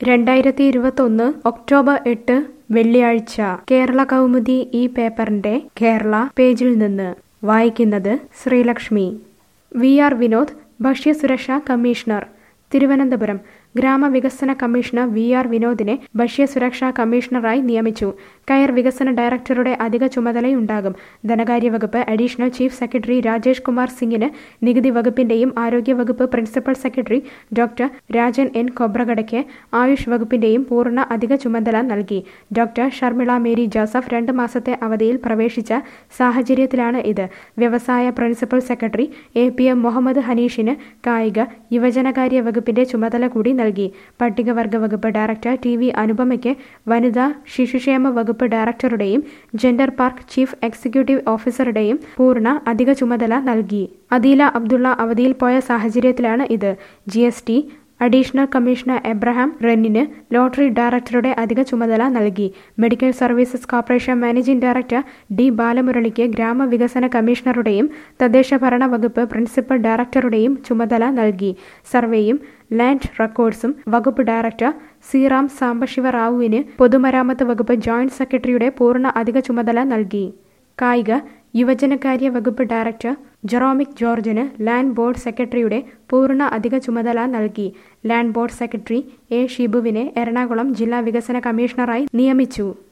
രണ്ടായിരത്തി ഇരുപത്തൊന്ന് ഒക്ടോബർ എട്ട് വെള്ളിയാഴ്ച കേരള കൗമുദി ഈ പേപ്പറിന്റെ കേരള പേജിൽ നിന്ന് വായിക്കുന്നത് ശ്രീലക്ഷ്മി വി ആർ വിനോദ് ഭക്ഷ്യസുരക്ഷാ കമ്മീഷണർ തിരുവനന്തപുരം ഗ്രാമവികസന കമ്മീഷണർ വി ആർ വിനോദിനെ ഭക്ഷ്യസുരക്ഷാ കമ്മീഷണറായി നിയമിച്ചു കയർ വികസന ഡയറക്ടറുടെ അധിക ചുമതലയുണ്ടാകും ധനകാര്യ വകുപ്പ് additional chief secretary Rajesh Kumar സിംഗിന് നികുതി വകുപ്പിന്റെയും ആരോഗ്യ വകുപ്പ് principal secretary doctor Rajan N കൊബ്രഗഡയ്ക്ക് ആയുഷ് വകുപ്പിന്റെയും പൂർണ്ണ അധിക ചുമതല നൽകി ഡോക്ടർ ഷർമിള മേരി ജോസഫ് രണ്ട് മാസത്തെ അവധിയിൽ പ്രവേശിച്ച സാഹചര്യത്തിലാണ് ഇത് വ്യവസായ principal secretary A P M Muhammad ഹനീഷിന് കായിക യുവജനകാര്യ വകുപ്പിന്റെ ചുമതല കൂടി നൽകി പട്ടികവർഗ വകുപ്പ് ഡയറക്ടർ ടി വി അനുപമയ്ക്ക് വനിതാ ശിശുക്ഷേമ വകുപ്പ് ഡയറക്ടറുടെയും ജെൻഡർ പാർക്ക് ചീഫ് എക്സിക്യൂട്ടീവ് ഓഫീസറുടെയും പൂർണ്ണ അധിക ചുമതല നൽകി അദീല അബ്ദുള്ള അവധിയിൽ പോയ സാഹചര്യത്തിലാണ് ഇത് G S T additional commissioner Abraham റെന്നിന് ലോട്ടറി ഡയറക്ടറുടെ അധിക ചുമതല നൽകി medical services corporation managing director D ബാലമുരളിക്ക് ഗ്രാമവികസന കമ്മീഷണറുടെയും തദ്ദേശ ഭരണ വകുപ്പ് പ്രിൻസിപ്പൽ ഡയറക്ടറുടെയും ചുമതല നൽകി സർവേയും ലാൻഡ് റെക്കോർഡ്സും വകുപ്പ് ഡയറക്ടർ സിറാം സാംബശിവ റാവുവിന് പൊതുമരാമത്ത് വകുപ്പ് ജോയിന്റ് സെക്രട്ടറിയുടെ പൂർണ്ണ അധിക ചുമതല നൽകി കായിക യുവജനകാര്യ വകുപ്പ് ഡയറക്ടർ ജെറോമിക് ജോർജിന് ലാൻഡ് ബോർഡ് സെക്രട്ടറിയുടെ പൂർണ്ണ അധിക ചുമതല നൽകി ലാൻഡ് ബോർഡ് സെക്രട്ടറി എ ഷിബുവിനെ എറണാകുളം ജില്ലാ വികസന കമ്മീഷണറായി നിയമിച്ചു